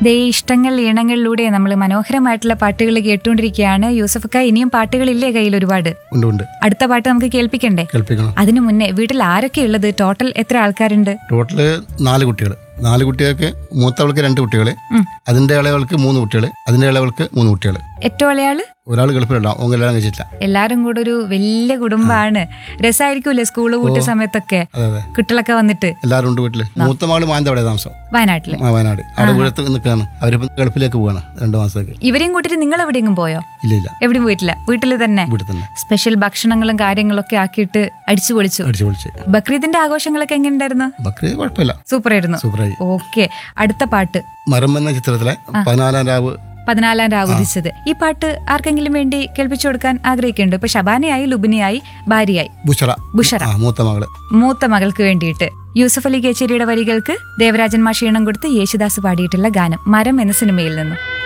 ദേ ഇഷ്ടങ്ങൾ ഈണങ്ങളിലൂടെ നമ്മൾ മനോഹരമായിട്ടുള്ള പാട്ടുകൾ കേട്ടുകൊണ്ടിരിക്കുകയാണ് യൂസഫക്ക ഇനിയും പാട്ടുകളില്ലേ കയ്യിൽ ഒരുപാട് ഉണ്ട് ഉണ്ട് അടുത്ത പാട്ട് നമുക്ക് കേൾപ്പിക്കണ്ടേ കേൾപ്പിക്കണം അതിനു മുന്നേ വീട്ടിൽ ആരൊക്കെ ഉള്ളത് ടോട്ടൽ എത്ര ആൾക്കാരുണ്ട് ടോട്ടല് നാല് കുട്ടികൾ നാല് കുട്ടികൾക്ക് മൂത്തവൾക്ക് രണ്ട് കുട്ടികൾ അതിന്റെ ഇളയവൾക്ക് മൂന്ന് കുട്ടികൾ അതിന്റെ ഇളയവൾക്ക് മൂന്ന് കുട്ടികൾ ഏറ്റവും ഇളയാള് ഒരാൾ ഗൾഫിലുണ്ടാവും ഓൻ കല്യാണം കഴിച്ചിട്ടില്ല എല്ലാരും കൂടെ ഒരു വലിയ കുടുംബമാണ് രസമായിരിക്കൂലേ സ്കൂള് കൂട്ടിയ സമയത്തൊക്കെ അതെ അതെ കുട്ടികളൊക്കെ വന്നിട്ട് എല്ലാവരും ഉണ്ട് വീട്ടില് മൂത്ത മകള് മാനന്തവാടിയ താമസം വയനാട്ടില് ആ, വയനാട് അവിടെ വീഴത്ത് നിൽക്കുകയാണ് അവരിപ്പം ഗൾഫിലേക്ക് പോവാണ് രണ്ടു മാസത്തേക്ക് ഇവരെയും കൂട്ടിട്ട് നിങ്ങൾ എവിടെയെങ്കിലും പോയോ ഇല്ല ഇല്ല എവിടെയും പോയിട്ടില്ല വീട്ടിൽ തന്നെ വീട്ടിൽ തന്നെ സ്പെഷ്യൽ ഭക്ഷണങ്ങളും കാര്യങ്ങളൊക്കെ ആക്കിയിട്ട് അടിച്ചു പൊളിച്ചു അടിച്ചു പൊളിച്ച് ബക്രീദിന്റെ ആഘോഷങ്ങളൊക്കെ എങ്ങനെയുണ്ടായിരുന്നു ബക്രീദ് കുഴപ്പമില്ല സൂപ്പർ ആയിരുന്നു സൂപ്പറായി ഓക്കെ അടുത്ത പാട്ട് മരം എന്ന ചിത്രത്തിലെ പതിനാലാം രാവ് പതിനാലാം രാവുദിച്ചത് ഈ പാട്ട് ആർക്കെങ്കിലും വേണ്ടി കേൾപ്പിച്ചു കൊടുക്കാൻ ആഗ്രഹിക്കുന്നുണ്ട് ഇപ്പൊ ഷബാനയായി ലുബിനിയായി ഭാര്യയായി ബുഷറ ബുഷറ ആ മൂത്ത മകള് മൂത്ത മകൾക്ക് വേണ്ടിയിട്ട് യൂസഫ് അലി കേച്ചേരിയുടെ വരികൾക്ക് ദേവരാജൻ മാഷീണം കൊടുത്ത് യേശുദാസ് പാടിയിട്ടുള്ള ഗാനം മരം എന്ന സിനിമയിൽ നിന്നും